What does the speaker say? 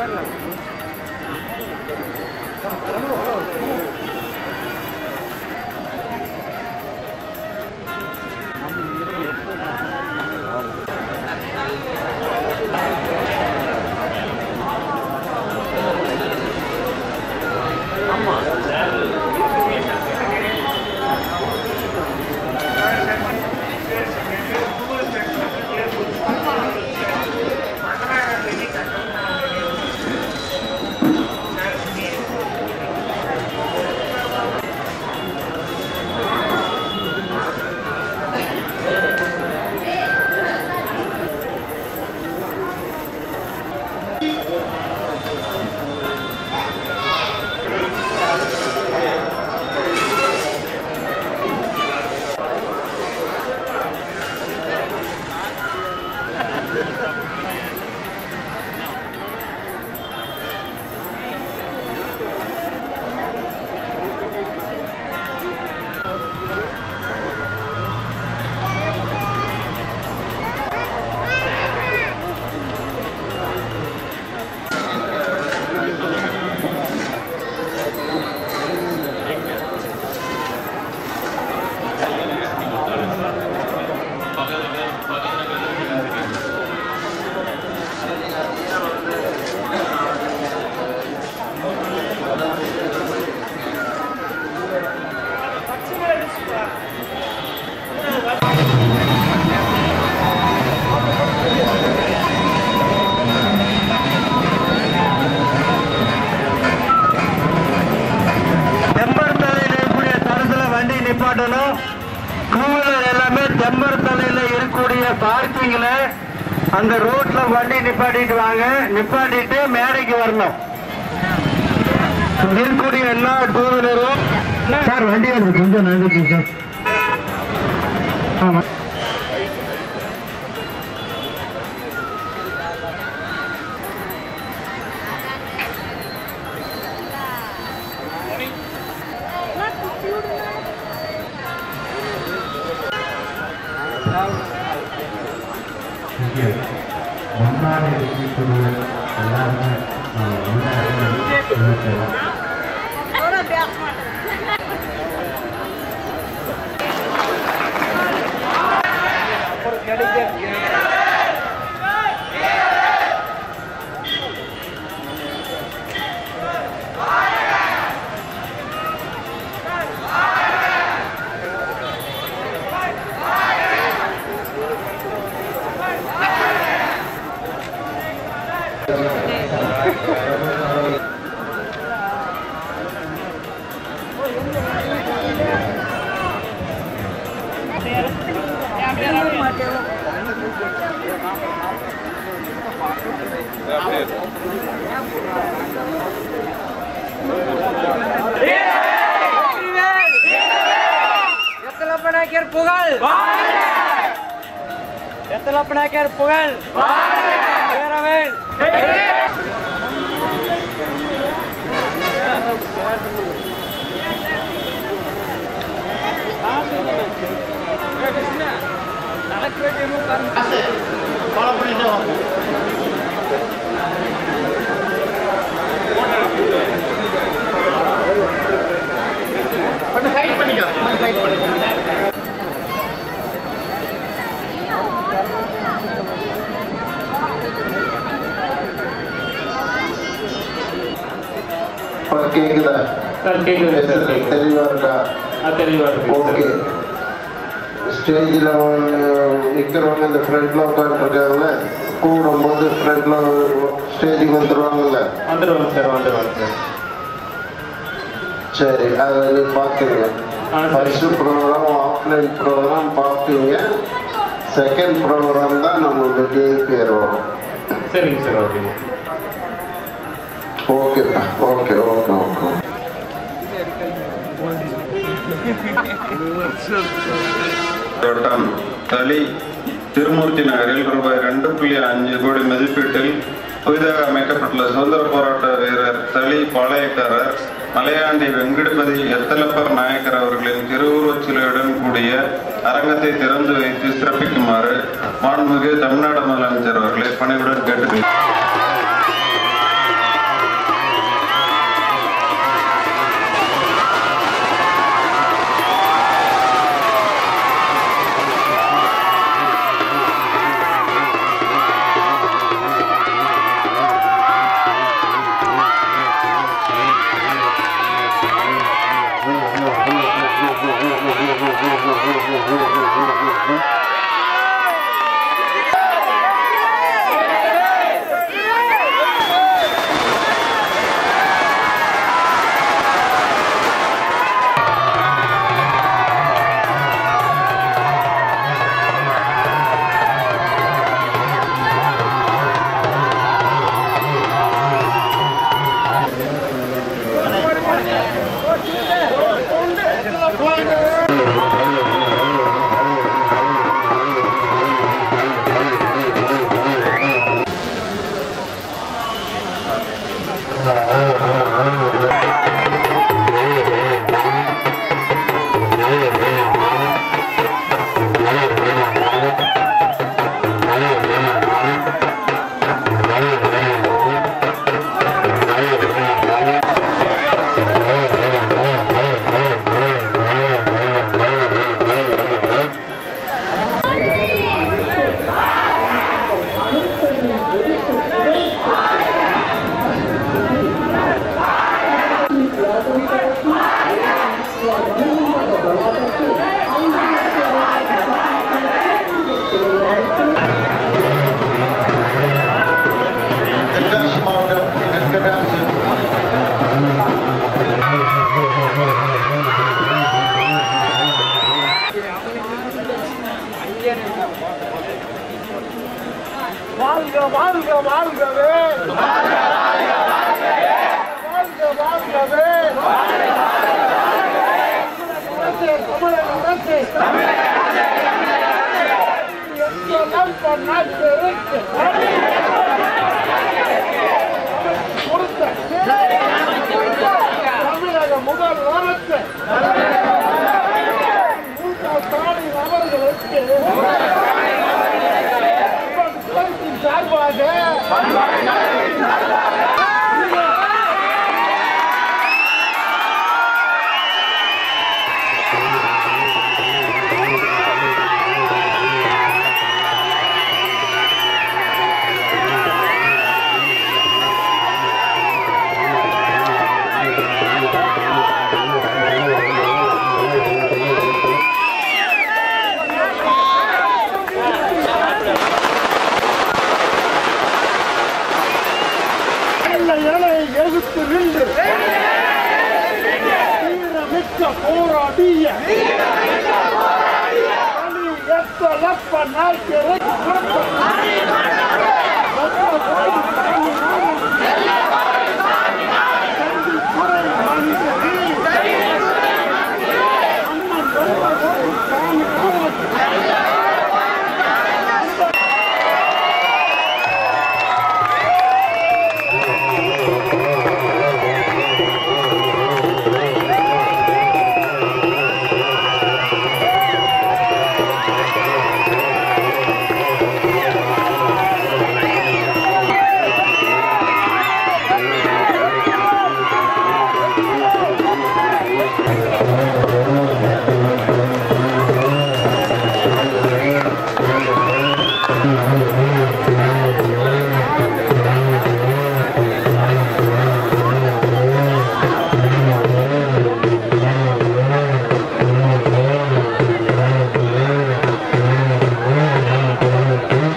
தெம்பர் தலையில் இருக்கக்கூடிய தரத்துல வண்டி நிப்பாட்டணும் டூவீலர் எல்லாமே தெம்பர் தலையில இருக்கக்கூடிய பார்க்கிங்ல அந்த ரோட்ல வண்டி நிப்பாட்டிட்டு வாங்க நிப்பாட்டிட்டு மேடைக்கு வரணும் இங்க இருக்கக்கூடிய எல்லா டூ வீலரும் சார் வண்டி வருது கொஞ்சம் நன்றி சார் ஆமா இங்கே முன்னாடி இருக்கக்கூடிய எல்லாருமே அஹ், முன்னாடி இருக்கிறோம். எத்தலப்பனாக்கியர் புகழ் எத்தலப்பனாக்கியர் புகழ் வீரவேல் இப்போ கேக்குதா சார் கேட்குது சார் கேட்குது தெளிவா இருக்கா தெளிவாக இருக்கு ஓகே ஸ்டேஜில் நிற்கிறவங்க இந்த ஃப்ரண்ட்ல உட்காந்துருக்காங்கல்ல கூடும்போது ஃப்ரண்ட்ல ஸ்டேஜுக்கு வந்துடுவாங்கல்ல வந்துடுவாங்க சார் வந்துடுவாங்க சார் சரி அதை நீ பார்த்துங்க ஆ, சரி. ஃபர்ஸ்ட் ப்ரோக்ராம் ஆஃப்லைன் ப்ரோக்ராம் பார்ப்பீங்க செகண்ட் ப்ரோக்ராம் தான் நம்மளுக்கு டிவி பேர் வரும் சரிங்க சார் ஓகேங்க ஓகேப்பா ஓகே ஓகே ஓகே தோட்டம் தளி திருமூர்த்தி நகரில் ரூபாய் ரெண்டு புள்ளி அஞ்சு கோடி மதிப்பீட்டில் புதிதாக அமைக்கப்பட்டுள்ள சுதந்திர போராட்ட வீரர் தளி பாளையக்காரர் மலையாண்டி வெங்கடபதி எத்தலப்பர் நாயக்கர் அவர்களின் திருவுருவச் சிலையுடன் கூடிய அரங்கத்தை திறந்து வைத்து சிறப்பிக்குமாறு மாண்புமிகு தமிழ்நாடு முதலமைச்சர் அவர்களை பணிவுடன் கேட்டுக்கொள்கிறேன் தென்காசி மாவட்டம் தென்காசி வாழ்க வாழ்க வாழ்கவே வாழ்க வாழ்கவே தமிழக அரசு எங்கெல்லாம் பண்ணாச்சு இருக்கு கொடுத்த தமிழக முதல் அரசு மு க ஸ்டாலின் அவர்களுக்கு குடும்பத்தின் சார்பாக எல்லைகளை எதிர்த்து நின்று தீரமிக்க போராடிய அணி எத்தலப்ப நாய்க்கு